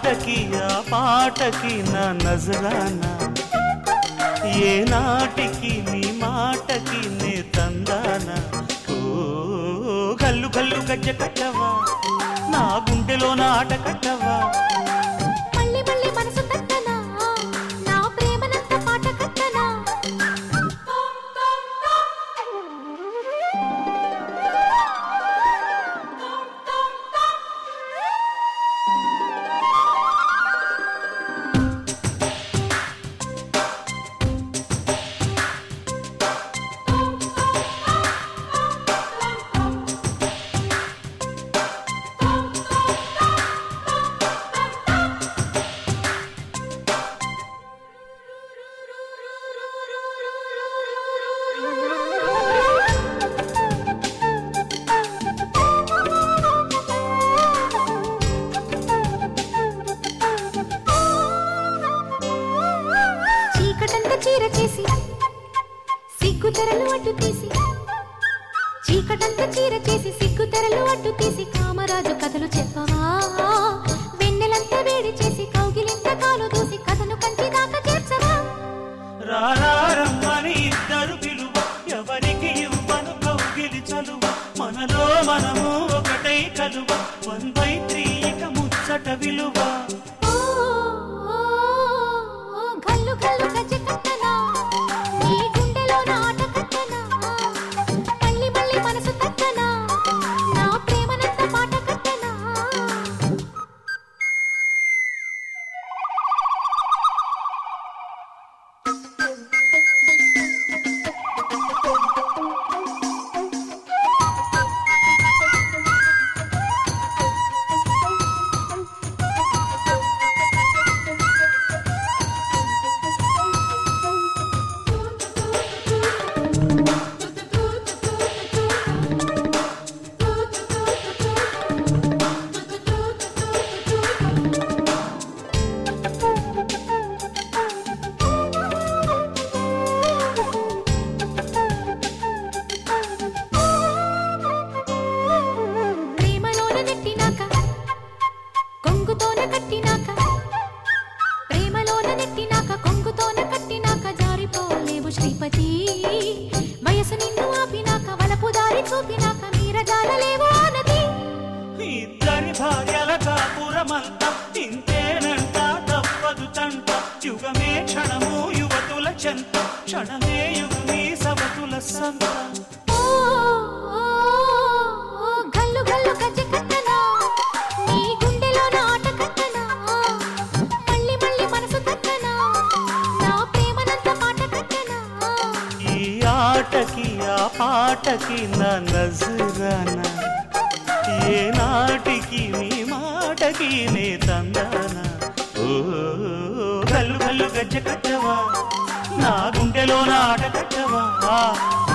ఆటకి ఆ పాటకి నా నజరానా ఏ నాటికి నీ మాటకి నే తందానా ఓ కల్లు కల్లు గజ్జ కట్టవా నా గుండెలో ఆట కట్టవా మళ్ళీ మళ్ళీ మనసు తట్టనా నా ప్రేమనంత పాట కట్టనా చీకటంత చీర చేసి సిగ్గు తెరలు అడ్డు తీసి చీకటంత చీర చేసి సిగ్గు తెరలు అడ్డు తీసి కామరాజు కథలు చెప్పవా వెన్నెలంతా వేడి చేసి కౌగిలింత కాలు దూసి కథను కంచి దాకా చేర్చవా రారమ్మని ఇద్దరు పిలువ ఎవరికి ఇవ్వను కౌగిలి చలువ మనలో మనము ఒకటై కలువ వన్ బై త్రీ ఇక ముచ్చట విలువ ఓ, ఓ, ఓ, గల్లు గల్లు గజ్జ కట్టనా నీ గుండెలో ఆట కట్టనా మళ్ళీ మళ్ళీ మనసు తట్టనా నా ప్రేమనంత పాట కట్టనా ప్రేమలోన నెట్టినాక కొంగుతోన కట్టినాక ప్రేమలోన నెట్టినాక కొంగుతోన కట్టినాక జారిపోలేవు శ్రీపతి వయసు నిన్ను ఆపినాక వలపు దారి చూపినాక మీరజాలలేవు ఆనది ఇద్దరి భార్యల కాపురమంత ఇంతేనంట తప్పదు తంట యుగమే క్షణము యువతుల చెంత క్షణమే యుగమే సవతుల సంత ఓ, ఓ, ఓ, గల్లు గల్లు గజ్జ కట్టనా నీ గుండెలోన ఆట కట్టనా మళ్ళీ మళ్ళీ మనసు తట్టనా నా ప్రేమనంత పాట కట్టనా ఈ ఆటకి ఆ పాటకి నా నజరానా ఏ నాటికి నీ మాటకి నే తందానా ఓ గల్లు గల్లు గజ్జ కట్టవా నా గుండెలో నాట కట్టవా